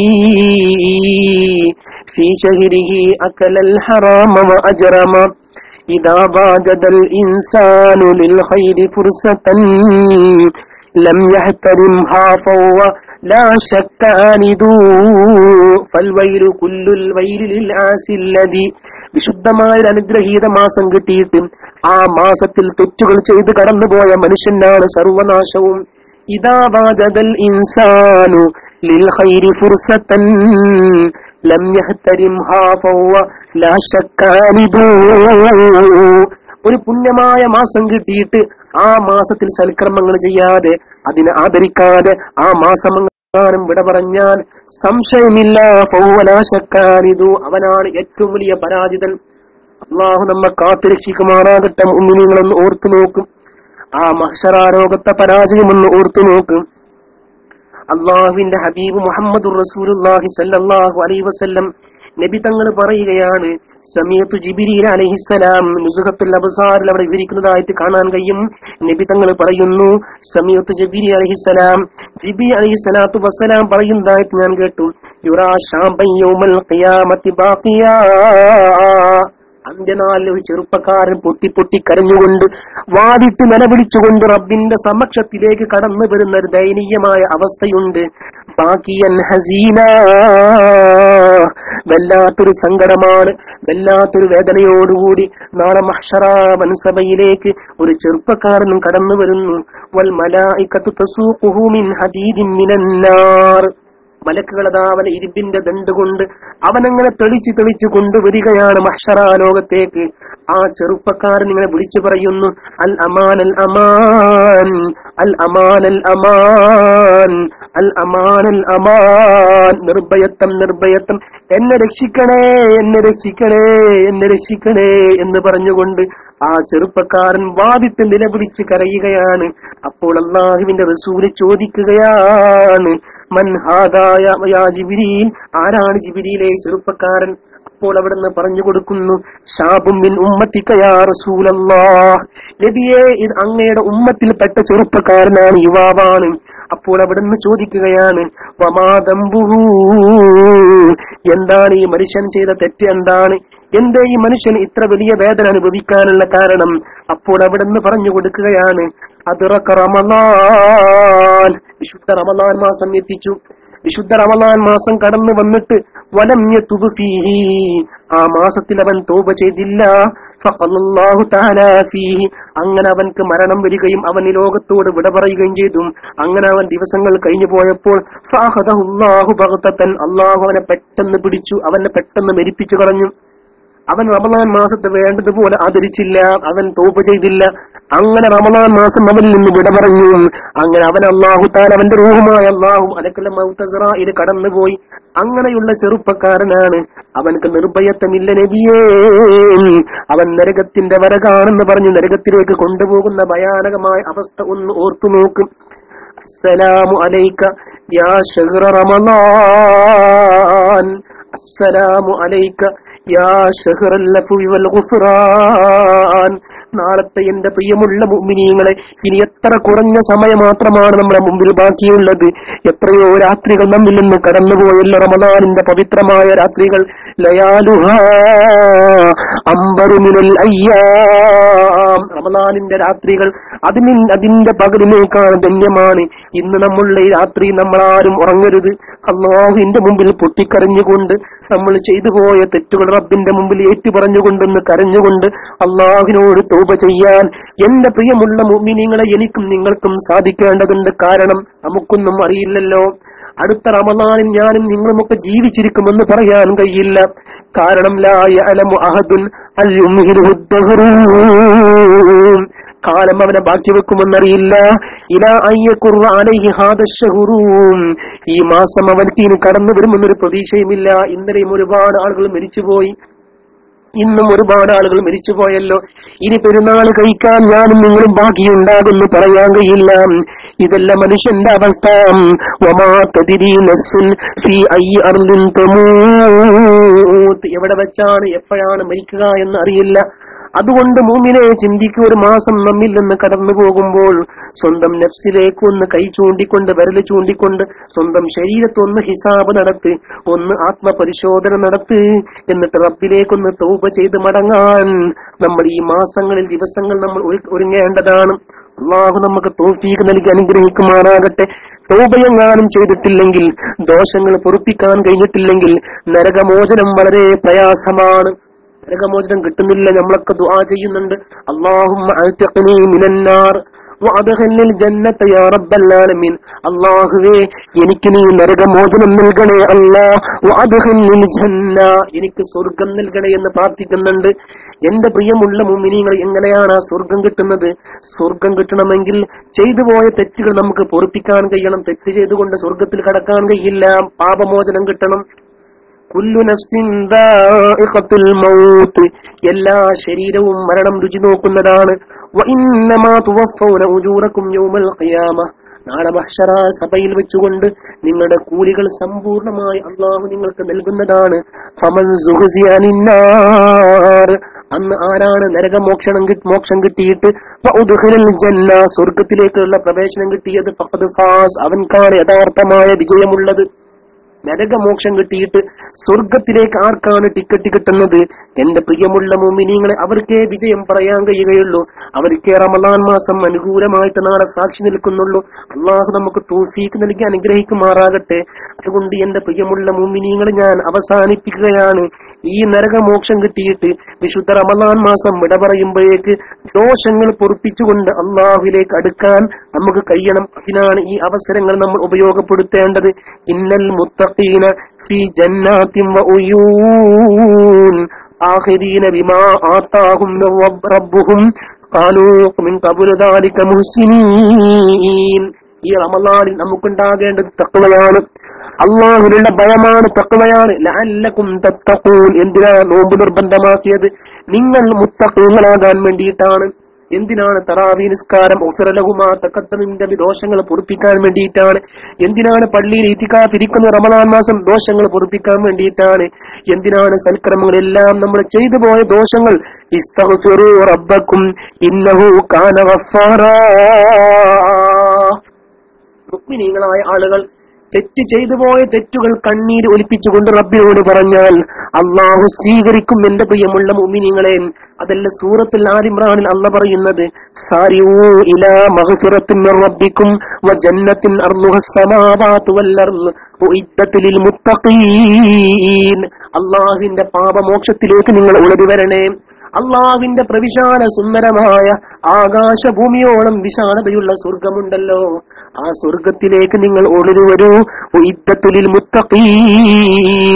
Speaker 1: ഫീ ശഹരിഹി അകലൽ ഹറാമ വഅജ്റമ إذا باجد الإنسان للخير فرصة لم يحترمها فهو لا شك آند فالويل كل الويل للعاس الذي വിശുദ്ധമായ ഒരു അനുഗ്രഹീത മാസം കിട്ടിയിട്ട് ആ മാസത്തിൽ തെറ്റുകൾ ചെയ്ത് കടന്നുപോയ മനുഷ്യനാണ് സർവനാശവും ഇതാ വാജതൽ ഇൻസാനു ലിൽ ഖൈരി ഫുർസത്തൻ ലം യഹ്തരിംഹാ ഫഹുവ ലാ ശക്ക ആനിദൂ. ഒരു പുണ്യമായ മാസം കിട്ടിയിട്ട് ആ മാസത്തിൽ സൽക്കർമ്മങ്ങൾ ചെയ്യാതെ അതിനെ ആദരിക്കാതെ ആ മാസം ാനും വിട പറഞ്ഞാൽ സംശയമില്ല ഫൗവലാശക്കാരിതു അവനാണ് ഏറ്റവും വലിയ പരാജിതൻ അള്ളാഹു നമ്മെ കാത്തുരക്ഷിക്കുമാറാകട്ടെ മുന്നിങ്ങളൊന്ന് ഓർത്തു നോക്കും ആ മഹ്ഷറാരോഗത്തെ പരാജയമൊന്ന് ഓർത്തു നോക്കും അള്ളാഹുവിന്റെ ഹബീബ് മുഹമ്മദ് റസൂലുള്ളാഹി സല്ലല്ലാഹു അലൈഹി വസല്ലം നബി തങ്ങൾ പറയുകയാണ് സമയത്തു ജിബിരിൽ അലഹിസലാം നുസുഖത്തുൽ അബ്സാറിൽ അവിടെ വിവരിക്കുന്നതായിട്ട് കാണാൻ കഴിയും നബി തങ്ങൾ പറയുന്നു സമയത്തു ജബിരി അലഹിസലാം ജിബി അലഹിസലാത്തു വസ്സലാം പറയുന്നതായിട്ട് ഞാൻ കേട്ടു യുറാ ഷാബൻ യൗമൽ ഖിയാമത്തി ബാഖിയാ അന്ത്യനാളിൽ ഒരു ചെറുപ്പക്കാരൻ പൊട്ടി പൊട്ടി കരഞ്ഞുകൊണ്ട് വാദിട്ട് നിലവിളിച്ചുകൊണ്ട് റബ്ബിന്റെ സമക്ഷത്തിലേക്ക് കടന്നു വരുന്ന ഒരു ദയനീയമായ അവസ്ഥയുണ്ട് ബാക്കിയൻ ഹസീന വല്ലാത്തൊരു സങ്കടമാണ് വല്ലാത്തൊരു വേദനയോടുകൂടി നാളെ മഹ്ഷറ മനസഭയിലേക്ക് ഒരു ചെറുപ്പക്കാരനും കടന്നു വരുന്നു വൽ മലായിക്കത്തു തസൂഖുഹു മിൻ ഹദീദിൻ മിനന്നാർ മലക്കുകൾ അതാ അവൻ ഇരുമ്പിന്റെ ദണ്ട് കൊണ്ട് അവനങ്ങനെ തെളിച്ച് തെളിച്ച് കൊണ്ടുവരികയാണ് മഹ്ഷറാ ലോകത്തേക്ക് ആ ചെറുപ്പക്കാരൻ ഇങ്ങനെ വിളിച്ചു പറയുന്നു അൽ അമാൻ അൽ അമാൻ അൽ അമാൻ അൽ അമാൻ അൽ അമാൻ അൽ അമാൻ നിർഭയത്വം നിർഭയത്വം എന്നെ രക്ഷിക്കണേ എന്നെ രക്ഷിക്കണേ എന്നെ രക്ഷിക്കണേ എന്ന് പറഞ്ഞുകൊണ്ട് ആ ചെറുപ്പക്കാരൻ വാദിട്ട് നിലവിളിച്ച് കരയുകയാണ് അപ്പോൾ അള്ളാഹുവിന്റെ റസൂല് ചോദിക്കുകയാണ് മൻ ഹാദായ യാ ജിബിരിയിൽ ആരാണ് ജിബിരിയിലെ ചെറുപ്പക്കാരൻ അപ്പോൾ അവിടുന്ന് പറഞ്ഞു കൊടുക്കുന്നു ഷാബും മിൻ ഉമ്മത്തിക്കയാ റസൂലല്ലാഹ് നബിയെ ഇത് അങ്ങയുടെ ഉമ്മത്തിൽപ്പെട്ട ചെറുപ്പക്കാരനാണ് യുവാവാണ് അപ്പോൾ അവിടുന്ന് ചോദിക്കുകയാണ് വമാദംബുഹു എന്താണ് ഈ മനുഷ്യൻ ചെയ്ത തെറ്റ് എന്താണ് എന്തേ ഈ മനുഷ്യൻ ഇത്ര വലിയ വേദന അനുഭവിക്കാനുള്ള കാരണം അപ്പോൾ അവിടുന്ന് പറഞ്ഞു കൊടുക്കുകയാണ് അതിറക്ക റമലാൻ വിശുദ്ധ റമലാൻ മാസം എത്തിച്ചു വിശുദ്ധ റമലാൻ മാസം കടന്നു വന്നിട്ട് വലം യതുബ് ഫീഹി ആ മാസത്തിൽ അവൻ തോപ ചെയ്തില്ല ഫഖല്ലല്ലാഹു തആല ഫീഹി അങ്ങനെ അവൻക്ക് മരണം വരികയും അവൻ ഈ ലോകത്തോട് വിട പറയുകയും ചെയ്തു അങ്ങനെ അവൻ ദിവസങ്ങൾ കഴിഞ്ഞു പോയപ്പോൾ ഫഅഖദഹുല്ലാഹു ബഗ്തതൻ അല്ലാഹു അവനെ പെട്ടെന്ന് പിടിച്ചു അവനെ പെട്ടെന്ന് മരിപ്പിച്ചു കളഞ്ഞു അവൻ റമദാൻ മാസത്തെ വേണ്ടതുപോലെ ആദരിച്ചില്ല അവൻ തോപ്പ് ചെയ്തില്ല അങ്ങനെ റമദാൻ മാസം അവനിൽ നിന്ന് വിട പറഞ്ഞു അങ്ങനെ അവൻ അള്ളാഹു താൻ അവന്റെ റൂഹുമായ അള്ളാഹു അലക്കല്ല മൗത്തസറയിൽ കടന്നുപോയി അങ്ങനെയുള്ള ചെറുപ്പക്കാരനാണ് അവനക്ക് നിർഭയത്വമില്ല നബിയേ അവൻ നരകത്തിന്റെ വര കാണുന്നു പറഞ്ഞ് നരകത്തിലേക്ക് കൊണ്ടുപോകുന്ന ഭയാനകമായ അവസ്ഥ ഒന്ന് ഓർത്തു നോക്കും അസ്സലാമു അലൈക യാ ഷഹ്റ റമളാൻ അസ്സലാമു അലൈക യാ ഷഹ്റൽ ലഫ്വി വൽ ഗുഫ്റാൻ നാളത്തെ എന്റെ പ്രിയമുള്ള മുഅ്മിനീങ്ങളെ ഇനി എത്ര കുറഞ്ഞ സമയം മാത്രമാണ് നമ്മുടെ മുമ്പിൽ ബാക്കിയുള്ളത് എത്രയോ രാത്രികൾ നമ്മിൽ നിന്ന് കടന്നുപോയല്ലോ റമദാനിന്റെ പവിത്രമായ രാത്രികൾ ലയാലുഹാ അമ്പറുമിനൽ അയ്യാം റമദാനിന്റെ രാത്രികൾ അതിന് അതിന്റെ പകലിനേക്കാൾ ധന്യമാണ് ഇന്ന് നമ്മളുടെ ഈ രാത്രി നമ്മളാരും ഉറങ്ങരുത് അള്ളാഹുവിന്റെ മുമ്പിൽ പൊട്ടിക്കരഞ്ഞുകൊണ്ട് നമ്മൾ ചെയ്തു പോയ തെറ്റുകൾ റബ്ബിന്റെ മുമ്പിൽ ഏറ്റുപറഞ്ഞുകൊണ്ടെന്ന് കരഞ്ഞുകൊണ്ട് അള്ളാഹുവിനോട് തൗബ ചെയ്യാൻ എന്റെ പ്രിയമുള്ള മുഅ്മിനീങ്ങളെ എനിക്കും നിങ്ങൾക്കും സാധിക്കേണ്ടതുണ്ട് കാരണം നമുക്കൊന്നും അറിയില്ലല്ലോ അടുത്ത റമദാനിൽ ഞാനും നിങ്ങളുമൊക്കെ ജീവിച്ചിരിക്കുമെന്ന് പറയാൻ കഴിയില്ല കാരണം ലാ യഅലമു അഹദുൻ അൽ യുംഹിലുഹു ദഹ്റൂ. കാലം അവനെ ബാക്കി വെക്കുമെന്നറിയില്ല ഇലാ അയ്യക്കുറ അലൈഹി ഹാദ ശഹുറൂം. ഈ മാസം അവർക്ക് ഇനി കടന്നു വരുമെന്നൊരു പ്രതീക്ഷയുമില്ല ഇന്നലെയും ഒരുപാട് ആളുകൾ മരിച്ചുപോയി ഇന്നും ഒരുപാട് ആളുകൾ മരിച്ചുപോയല്ലോ ഇനി പെരുന്നാൾ കഴിക്കാൻ ഞാനും നിങ്ങളും ബാക്കിയുണ്ടാകുന്നു പറയാൻ കഴിയില്ല ഇതല്ല മനുഷ്യന്റെ അവസ്ഥ വമാ തദ്രി നഫ്സുൻ ഫീ അയ്യി അർദിൻ തമൂത്ത്. എവിടെ വെച്ചാണ് എപ്പോഴാണ് മരിക്കുക എന്ന് അറിയില്ല അതുകൊണ്ട് മൂമിനെ ചിന്തിക്കുക ഒരു മാസം നമ്മിൽ നിന്ന് കടന്നു പോകുമ്പോൾ സ്വന്തം നഫ്സിലേക്ക് ഒന്ന് കൈ ചൂണ്ടിക്കൊണ്ട് വിരൽ ചൂണ്ടിക്കൊണ്ട് സ്വന്തം ശരീരത്തൊന്ന് ഹിസാബ് നടത്ത് ഒന്ന് ആത്മപരിശോധന നടത്ത് എന്നിട്ട് റബ്ബിലേക്കൊന്ന് തൗബ ചെയ്ത് മടങ്ങാൻ നമ്മൾ ഈ മാസങ്ങളിൽ ദിവസങ്ങൾ നമ്മൾ ഒരു- ഒരുങ്ങേണ്ടതാണ് അള്ളാഹു നമുക്ക് തോഫീക്ക് നൽകി അനുഗ്രഹിക്കുമാറാകട്ടെ തൗബയെങ്ങാനും ചെയ്തിട്ടില്ലെങ്കിൽ ദോഷങ്ങൾ പൊറുപ്പിക്കാൻ കഴിഞ്ഞിട്ടില്ലെങ്കിൽ നരകമോചനം വളരെ പ്രയാസമാണ് നരകമോചനം കിട്ടുന്നില്ല നമ്മളൊക്കെ ദുആ ചെയ്യുന്നുണ്ട് അള്ളാഹുമ്മ അൽതഖ്നി മിനന്നാർ വഅദ്ഖിൽനിൽ ജന്നത യാ റബ്ബൽ ആലമീൻ അല്ലാഹുവേ എനിക്ക് നീ നരകമോചനം നൽകണേ അല്ലാ വഅദ്ഖിൽനിൽ ജന്ന എനിക്ക് സ്വർഗം നൽകണേ എന്ന് പ്രാർത്ഥിക്കുന്നുണ്ട് എന്റെ പ്രിയമുള്ള മുഅ്മിനീങ്ങൾ എങ്ങനെയാണ് ആ സ്വർഗം കിട്ടുന്നത് സ്വർഗം കിട്ടണമെങ്കിൽ ചെയ്തു പോയ തെറ്റുകൾ നമുക്ക് പൊറുപ്പിക്കാൻ കഴിയണം തെറ്റ് ചെയ്തുകൊണ്ട് സ്വർഗത്തിൽ കടക്കാൻ കഴിയില്ല പാപമോചനം കിട്ടണം കുല്ലു നഫ്സിൻ ദാഇഖത്തുൽ മൗത്ത് എല്ലാ ശരീരവും മരണം രുചി നോക്കുന്നതാണ് വഇന്നമാ തുവഫൗന ഉജൂറക്കും യൗമൽ ഖിയാമ നാളെ മഹ്ശറ സഭയിൽ വെച്ചുകൊണ്ട് നിങ്ങളുടെ കൂലികൾ സമ്പൂർണമായി അള്ളാഹു നിങ്ങൾക്ക് നൽകുന്നതാണ് ഫമൻ സുഹ്സിയ അനിന്നാർ അന്ന് ആരാണ് നരകമോക്ഷണം കി- മോക്ഷം കിട്ടിയിട്ട് വഉദ്ഖിലൽ ജന്ന സ്വർഗത്തിലേക്കുള്ള പ്രവേശനം കിട്ടിയത് ഫഖദ് ഫാസ് അവൻക്കാണ് യഥാർത്ഥമായ വിജയമുള്ളത് നരകമോക്ഷം കിട്ടിയിട്ട് സ്വർഗത്തിലേക്ക് ആർക്കാണ് ടിക്കറ്റ് കിട്ടുന്നത് എന്റെ പ്രിയമുള്ള മോമിനിങ്ങളെ അവർക്കേ വിജയം പറയാൻ കഴിയുകയുള്ളൂ അവർക്കേ റമദാൻ മാസം അനുകൂലമായിട്ട് നാളെ സാക്ഷി നിൽക്കുന്നുള്ളൂ അള്ളാഹു നമുക്ക് തൂഫീക്ക് നൽകി അനുഗ്രഹിക്കുമാറാകട്ടെ അതുകൊണ്ട് എന്റെ പ്രിയമുള്ള മോമിനിങ്ങളെ ഞാൻ അവസാനിപ്പിക്കുകയാണ് ഈ നരകമോക്ഷം കിട്ടിയിട്ട് വിശുദ്ധ റമദാൻ മാസം വിട പറയുമ്പോഴേക്ക് ദോഷങ്ങൾ പൊറുപ്പിച്ചുകൊണ്ട് അള്ളാഹുവിലേക്ക് അടുക്കാൻ നമുക്ക് കഴിയണം അതിനാണ് ഈ അവസരങ്ങൾ നമ്മൾ ഉപയോഗപ്പെടുത്തേണ്ടത് ഇന്നൽ മുത്തഖീന ഫി ജന്നാത്തിൻ വഉയൂൻ ആഖിരീന ബിമാ ആതാഹും മിർ റബ്ബ് റബ്ബുഹും ഖാലൂ മിൻ ഖബ്ലു ദാലിക മുഹ്സിനീൻ ഈ റമദാനിൽ നമുക്കുണ്ടാകേണ്ടത് തക്വയാണ് അള്ളാഹുലുള്ള ഭയമാണ് തക്വയാണ് ലഅല്ലക്കും തത്തഖൂൻ എന്തിനാ നോമ്പ് നിർബന്ധമാക്കിയത് നിങ്ങൾ മുത്തഖീങ്ങളാകാൻ വേണ്ടിയിട്ടാണ് എന്തിനാണ് തറാവി നിസ്കാരം ഒസറലഹുമാ തക്കത്തമിന്റെ ദോഷങ്ങൾ പൊറുപ്പിക്കാൻ വേണ്ടിയിട്ടാണ് എന്തിനാണ് പള്ളിയിൽ ഇരിക്കുന്ന റമദാൻ മാസം ദോഷങ്ങൾ പൊറുപ്പിക്കാൻ വേണ്ടിയിട്ടാണ് എന്തിനാണ് സൽക്രമങ്ങളെല്ലാം നമ്മൾ ചെയ്തു പോയ ദോഷങ്ങൾ ഇസ്തഗ്ഫിറൂ റബ്ബക്കും ഇന്നഹു കാന ഗഫാറാ മുഗ്മിനീങ്ങളായ ആളുകൾ തെറ്റ് ചെയ്തു പോയ തെറ്റുകൾ കണ്ണീര് ഒലിപ്പിച്ചുകൊണ്ട് റബ്ബിനോട് പറഞ്ഞാൽ അള്ളാഹു സ്വീകരിക്കും എന്റെ പ്രിയമുള്ള മുമിനിങ്ങളെ അതല്ല സൂറത്തുൽ ആലിമ്രാനിൽ അല്ല പറയുന്നത് സാരിഊ ഇലാ മഗ്ഫിറത്തിൻ മിർ റബ്ബിക്കും വജന്നത്തിൻ അർളുഹ സമാവാതു വൽ അർള് ഉഇദ്ദത്ത് ലിൽ മുത്തഖീൻ അള്ളാഹുവിന്റെ പാപമോക്ഷത്തിലേക്ക് നിങ്ങൾ ഉളരി വരണേ അള്ളാവിന്റെ പ്രവിശാല സുന്ദരമായ ആകാശഭൂമിയോളം വിശാലതയുള്ള സ്വർഗമുണ്ടല്ലോ ആ സ്വർഗത്തിലേക്ക് നിങ്ങൾ ഒളിരു വരൂ ഉഇദ്ദത്തുലിൽ മുത്തഖീൻ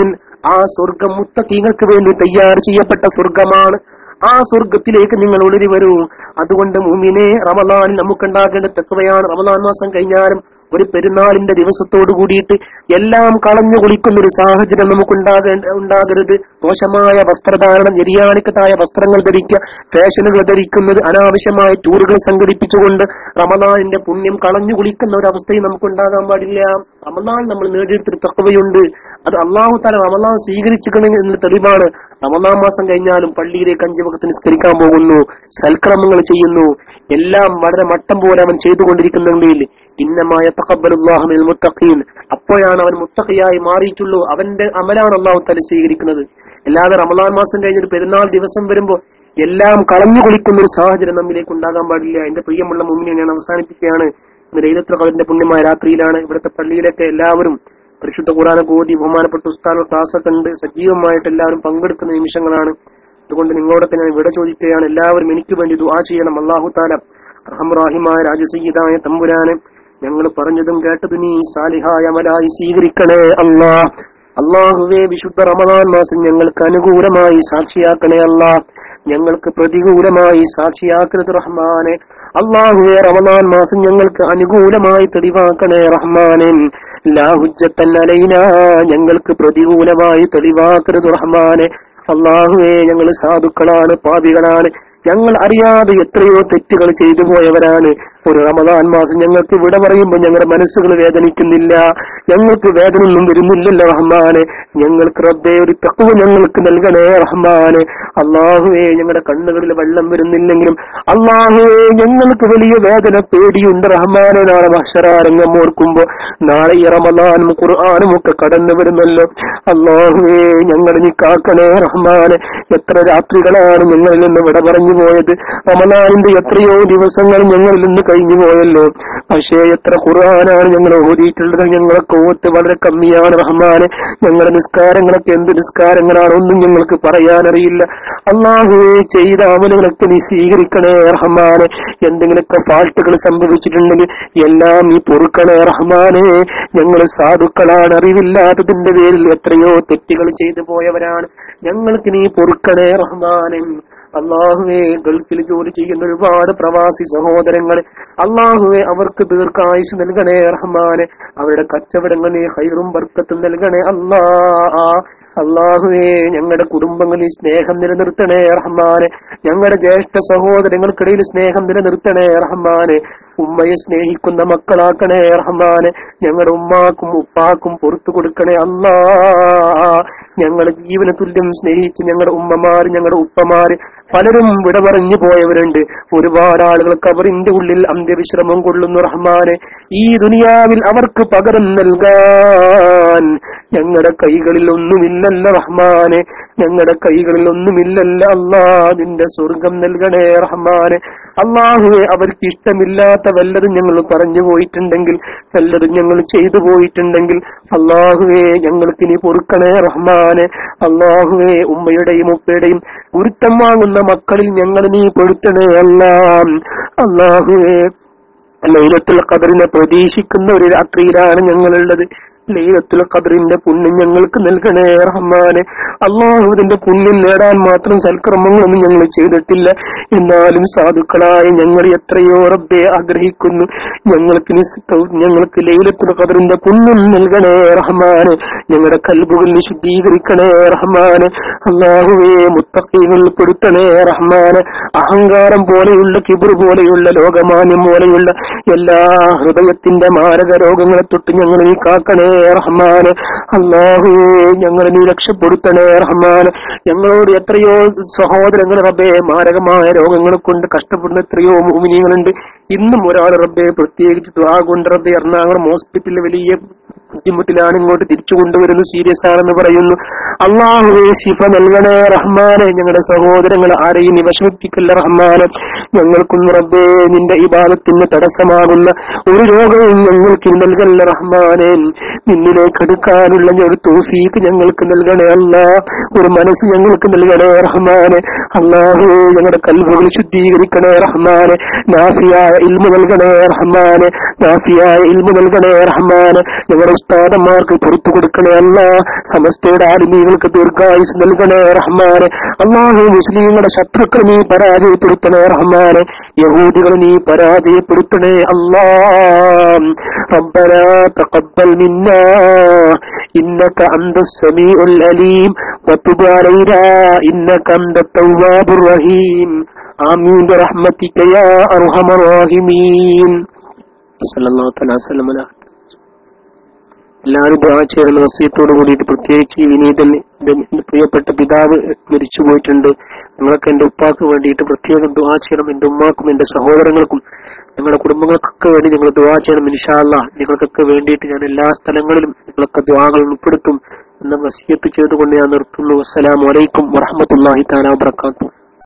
Speaker 1: ആ സ്വർഗം മുത്തക്കീങ്ങൾക്ക് വേണ്ടി തയ്യാർ ചെയ്യപ്പെട്ട സ്വർഗമാണ് ആ സ്വർഗത്തിലേക്ക് നിങ്ങൾ ഒളിരി വരൂ അതുകൊണ്ട് മുമിനെ റമലാനിൽ നമുക്കുണ്ടാകേണ്ട തെക്കുവയാണ് റമലാൻ മാസം കഴിഞ്ഞാലും ഒരു പെരുന്നാളിന്റെ ദിവസത്തോട് കൂടിയിട്ട് എല്ലാം കളഞ്ഞു കുളിക്കുന്ന ഒരു സാഹചര്യം നമുക്കുണ്ടാകേണ്ട ഉണ്ടാകരുത് മോശമായ വസ്ത്രധാരണം നിര്യാണിക്കത്തായ വസ്ത്രങ്ങൾ ധരിക്കുക ഫാഷനുകൾ ധരിക്കുന്നത് അനാവശ്യമായ ടൂറുകൾ സംഘടിപ്പിച്ചുകൊണ്ട് റമലാനിന്റെ പുണ്യം കളഞ്ഞു കുളിക്കുന്ന ഒരു അവസ്ഥയും നമുക്കുണ്ടാകാൻ പാടില്ല റമലാൻ നമ്മൾ നേടിയെടുത്തൊരു തക്കവയുണ്ട് അത് അള്ളാഹു താല റമലാൻ സ്വീകരിച്ചിരിക്കണം എന്നുള്ള തെളിവാണ് റമലാൻ മാസം കഴിഞ്ഞാലും പള്ളിയിലേക്ക് അഞ്ചു വകത്ത് നിസ്കരിക്കാൻ പോകുന്നു സൽക്രമങ്ങൾ ചെയ്യുന്നു എല്ലാം വളരെ മട്ടം പോലെ അവൻ ചെയ്തുകൊണ്ടിരിക്കുന്നുണ്ടെങ്കിൽ ഇന്നമായ തക്കബലുല്ലാഹുൽ മുത്തഖീൻ അപ്പോഴാണ് അവൻ മുത്തഖിയായി മാറിയിട്ടുള്ളൂ അവന്റെ അമലാണ് അള്ളാഹു തല സ്വീകരിക്കുന്നത് അല്ലാതെ റമലാൻ മാസം കഴിഞ്ഞൊരു പെരുന്നാൾ ദിവസം വരുമ്പോ എല്ലാം കളഞ്ഞു കുളിക്കുന്ന ഒരു സാഹചര്യം നമ്മിലേക്ക് ഉണ്ടാകാൻ പാടില്ല എന്റെ പ്രിയമുള്ള മുമ്പിനെ ഞാൻ അവസാനിപ്പിക്കുകയാണ് ഇന്ന് ലൈലത്തുൽ ഖദറിന്റെ പുണ്യമായ രാത്രിയിലാണ് ഇവിടുത്തെ പള്ളിയിലൊക്കെ എല്ലാവരും പരിശുദ്ധ ഖുറാനൊക്കെ ഓതി ബഹുമാനപ്പെട്ട ഉസ്താദ് ക്ലാസ്സൊക്കെ ഉണ്ട് സജീവമായിട്ട് എല്ലാവരും പങ്കെടുക്കുന്ന നിമിഷങ്ങളാണ് അതുകൊണ്ട് നിങ്ങളോടൊക്കെ ഞാൻ വിട ചോദിക്കുകയാണ് എല്ലാവരും എനിക്ക് വേണ്ടി ദുആ ചെയ്യണം അള്ളാഹു താല റഹംറാഹിമായ രാജസീതായ തമ്പുരാന് ഞങ്ങൾ പറഞ്ഞതും കേട്ടതും നീ സാലിഹായ മലായി സ്വീകരിക്കണേ അല്ലാ അള്ളാഹുവേ വിശുദ്ധ റമദാൻ മാസം ഞങ്ങൾക്ക് അനുകൂലമായി സാക്ഷിയാക്കണേ അല്ലാ ഞങ്ങൾക്ക് പ്രതികൂലമായി സാക്ഷിയാക്കരുത് റഹ്മാനെ അള്ളാഹുവേ റമദാൻ മാസം ഞങ്ങൾക്ക് അനുകൂലമായി തെളിവാക്കണേ റഹ്മാനെ ലാഹുജ്ജത്തൻ അലൈന ഞങ്ങൾക്ക് പ്രതികൂലമായി തെളിവാക്കരുത് റഹ്മാനെ അള്ളാഹുവേ ഞങ്ങൾ സാധുക്കളാണ് പാപികളാണ് ഞങ്ങൾ അറിയാതെ എത്രയോ തെറ്റുകൾ ചെയ്തു പോയവരാണ് ഒരു റമദാൻ മാസം ഞങ്ങൾക്ക് വിട പറയുമ്പോൾ ഞങ്ങളുടെ മനസ്സുകൾ വേദനിക്കുന്നില്ല ഞങ്ങൾക്ക് വേദനയൊന്നും വരുന്നില്ലല്ലോ റഹ്മാനെ ഞങ്ങൾക്ക് റബ്ബേ ഒരു തക്കവ് ഞങ്ങൾക്ക് നൽകണേ റഹ്മാനെ അള്ളാഹുവേ ഞങ്ങളുടെ കണ്ണുകളിൽ വെള്ളം വരുന്നില്ലെങ്കിലും അള്ളാഹുവേ ഞങ്ങൾക്ക് വലിയ വേദന പേടിയുണ്ട് റഹ്മാനെ നാളെ ഭക്ഷരാരംഗം ഓർക്കുമ്പോ നാളെ ഈ റമദാനും ഖുർആാനും ഒക്കെ കടന്നു വരുമല്ലോ അള്ളാഹുവേ ഞങ്ങളെ നീ കാക്കണേ റഹ്മാനെ എത്ര രാത്രികളാണ് ഞങ്ങളിൽ നിന്ന് വിട പറഞ്ഞു പോയത് റമദാനിന്റെ എത്രയോ ദിവസങ്ങൾ ഞങ്ങളിൽ നിന്ന് കഴിഞ്ഞു പോയല്ലോ പക്ഷേ എത്ര ഖുർആനാണ് ഞങ്ങൾ ഓതിയിട്ടുള്ളത് ഞങ്ങളൊക്കെ ഓത്ത് വളരെ കമ്മിയാണ് റഹ്മാനെ ഞങ്ങളുടെ നിസ്കാരങ്ങളൊക്കെ എന്ത് നിസ്കാരങ്ങളാണ് ഒന്നും ഞങ്ങൾക്ക് പറയാനറിയില്ല അള്ളാഹുവേ ചെയ്ത അമലുകളൊക്കെ നീ സ്വീകരിക്കണേ റഹ്മാനെ എന്തെങ്കിലുമൊക്കെ ഫാൾട്ടുകൾ സംഭവിച്ചിട്ടുണ്ടെങ്കിൽ എല്ലാം നീ പൊറുക്കണേ റഹ്മാനെ ഞങ്ങൾ സാധുക്കളാണ് അറിവില്ലാത്തതിന്റെ പേരിൽ എത്രയോ തെറ്റുകൾ ചെയ്തു പോയവരാണ് ഞങ്ങൾക്ക് നീ പൊറുക്കണേ റഹ്മാനെ അള്ളാഹുവെ ഗൾഫിൽ ജോലി ചെയ്യുന്ന ഒരുപാട് പ്രവാസി സഹോദരങ്ങൾ അള്ളാഹുവെ അവർക്ക് ദീർഘായുസ് നൽകണേ റഹ്മാനെ അവരുടെ കച്ചവടങ്ങളിൽ ഹൈറും ബർക്കത്തും നൽകണേ അല്ലാ അള്ളാഹുവേ ഞങ്ങളുടെ കുടുംബങ്ങളിൽ സ്നേഹം നിലനിർത്തണേ റഹ്മാനെ ഞങ്ങളുടെ ജ്യേഷ്ഠ സഹോദരങ്ങൾക്കിടയിൽ സ്നേഹം നിലനിർത്തണേ റഹ്മാനെ ഉമ്മയെ സ്നേഹിക്കുന്ന മക്കളാക്കണേ റഹ്മാനെ ഞങ്ങളുടെ ഉമ്മാക്കും ഉപ്പാക്കും പുറത്തു കൊടുക്കണേ അല്ലാ ഞങ്ങളുടെ ജീവന തുല്യം സ്നേഹിച്ച് ഞങ്ങളുടെ ഉമ്മമാര് ഞങ്ങളുടെ ഉപ്പമാര് പലരും വിട പറഞ്ഞു പോയവരുണ്ട് ഒരുപാട് ആളുകൾ കബറിന്റെ ഉള്ളിൽ അന്ത്യവിശ്രമം കൊള്ളുന്നു റഹ്മാനെ ഈ ദുനിയാവിൽ അവർക്ക് പകരം നൽകാൻ ഞങ്ങളുടെ കൈകളിൽ ഒന്നുമില്ലല്ല റഹ്മാനെ ഞങ്ങളുടെ കൈകളിൽ ഒന്നുമില്ലല്ല അല്ലാ നിന്റെ സ്വർഗം നൽകണേ റഹ്മാനെ അള്ളാഹുവെ അവർക്ക് ഇഷ്ടമില്ലാത്ത വല്ലതും ഞങ്ങൾ പറഞ്ഞു പോയിട്ടുണ്ടെങ്കിൽ വല്ലതും ഞങ്ങൾ ചെയ്തു പോയിട്ടുണ്ടെങ്കിൽ അള്ളാഹുവെ ഞങ്ങൾക്ക് ഇനി പൊറുക്കണേ റഹ്മാനെ അള്ളാഹുവെ ഉമ്മയുടെയും ഉപ്പയുടെയും ഗുരുത്തം വാങ്ങുന്ന മക്കളിൽ ഞങ്ങൾ നീ പെടുത്തണേ അല്ലാം അള്ളാഹുവെ ലൈലത്തുൽ ഖദറിനെ പ്രതീക്ഷിക്കുന്ന ഒരു രാത്രിയിലാണ് ഞങ്ങളുള്ളത് ലൈലത്തുൽ ഖദറിന്റെ പുണ്യം ഞങ്ങൾക്ക് നൽകണേ റഹ്മാനെ അള്ളാഹുവിന്റെ പുണ്യം നേടാൻ മാത്രം സൽക്കർമ്മങ്ങളൊന്നും ഞങ്ങൾ ചെയ്തിട്ടില്ല എന്നാലും സാധുക്കളായ ഞങ്ങൾ എത്രയോ റബ്ബെ ആഗ്രഹിക്കുന്നു ഞങ്ങൾക്ക് നിസ്- ഞങ്ങൾക്ക് ലൈലത്തുൽ ഖദറിന്റെ പുണ്യം നൽകണേ റഹ്മാനെ ഞങ്ങളുടെ കൽബുകൾ നിശുദ്ധീകരിക്കണേ റഹ്മാനെ അള്ളാഹുവെ മുത്തഖീകൾ പെടുത്തണേ റഹ്മാനെ അഹങ്കാരം പോലെയുള്ള കിബിർ പോലെയുള്ള ലോകമാന്യം പോലെയുള്ള എല്ലാ ഹൃദയത്തിന്റെ മാരക രോഗങ്ങളെ തൊട്ട് ഞങ്ങൾ നീ കാക്കണേ റഹ്മാനെ അള്ളാഹുവേ ഞങ്ങളെ നീ രക്ഷപ്പെടുത്തണേ റഹ്മാനെ ഞങ്ങളോട് എത്രയോ സഹോദരങ്ങൾ റബ്ബേ മാരകമായ രോഗങ്ങളെ കൊണ്ട് കഷ്ടപ്പെടുന്ന എത്രയോ മോമിനികളുണ്ട് ഇന്നും ഒരാൾ റബ്ബെ പ്രത്യേകിച്ച് ദ്വാ കൊണ്ട് റബ്ബെ എറണാകുളം ഹോസ്പിറ്റലിൽ വലിയ ബുദ്ധിമുട്ടിലാണ് ഇങ്ങോട്ട് തിരിച്ചു കൊണ്ടുവരുന്നു സീരിയസ് ആണെന്ന് പറയുന്നു അള്ളാഹുവെ ശിഫ നൽകണേ റഹ്മാനെ ഞങ്ങളുടെ സഹോദരങ്ങൾ ആരെയും നീ വിഷമിപ്പിക്കല്ല റഹ്മാനെ ഞങ്ങൾക്കും റബ്ബേ നിന്റെ ഇബാദത്തിന് തടസ്സമാകുന്ന ഒരു രോഗവും ഞങ്ങൾക്ക് നീ നൽകല്ല റഹ്മാനെ നിന്നിലേക്ക് എടുക്കാനുള്ള ഒരു തോഫീക്ക് ഞങ്ങൾക്ക് നൽകണേ അല്ല ഒരു മനസ്സ് ഞങ്ങൾക്ക് നൽകണേ റഹ്മാനെ അള്ളാഹു ഞങ്ങളുടെ കൽവുകൾ ശുദ്ധീകരിക്കണേ റഹ്മാനെ നാഫിയായ ഇൽമു നൽകണേ റഹ്മാനെ നാഫിയായ ഇൽമു നൽകണേ റഹ്മാനെ ഞങ്ങളുടെ ഉസ്താദന്മാർക്ക് പുറത്തു കൊടുക്കണേ അല്ല സമസ്തയുടെ ആലിമീകൾക്ക് ദീർഘായുസ് നൽകണേ റഹ്മാനെ അള്ളാഹു മുസ്ലിങ്ങളുടെ ശത്രുക്കൾ നീ പരാജയപ്പെടുത്തണേ റഹ്മാനെ യഹൂദികൾ നീ പരാജയപ്പെടുത്തണേ അല്ലാ ربنا تقبل منا إنك أنت السميع العليم وتب علينا إنك أنت التواب الرحيم آمين برحمتك يا أرحم الراحمين صلى الله تعالى وسلم على എല്ലാവരും ദുആ ചെയ്യണം വസീയത്തോട് കൂടിയിട്ട് പ്രത്യേകിച്ച് ഈ വിനീതൻ എന്റെ പ്രിയപ്പെട്ട പിതാവ് മരിച്ചു പോയിട്ടുണ്ട് നിങ്ങൾക്ക് എന്റെ ഉപ്പാക്ക് വേണ്ടിയിട്ട് പ്രത്യേകം ദുആ ചെയ്യണം എന്റെ ഉമ്മാക്കും എന്റെ സഹോദരങ്ങൾക്കും ഞങ്ങളുടെ കുടുംബങ്ങൾക്കൊക്കെ വേണ്ടി നിങ്ങൾ ദുആ ചെയ്യണം ഇൻഷാല്ല നിങ്ങൾക്കൊക്കെ വേണ്ടിയിട്ട് ഞാൻ എല്ലാ സ്ഥലങ്ങളിലും നിങ്ങളൊക്കെ ദുആകൾ ഉൾപ്പെടുത്തും എന്ന വസീയത്ത് ചെയ്തുകൊണ്ട് ഞാൻ നിർത്തുന്നു അസ്സലാമു അലൈക്കും വറഹ്മത്തുള്ളാഹി തആല വബറകാതുഹു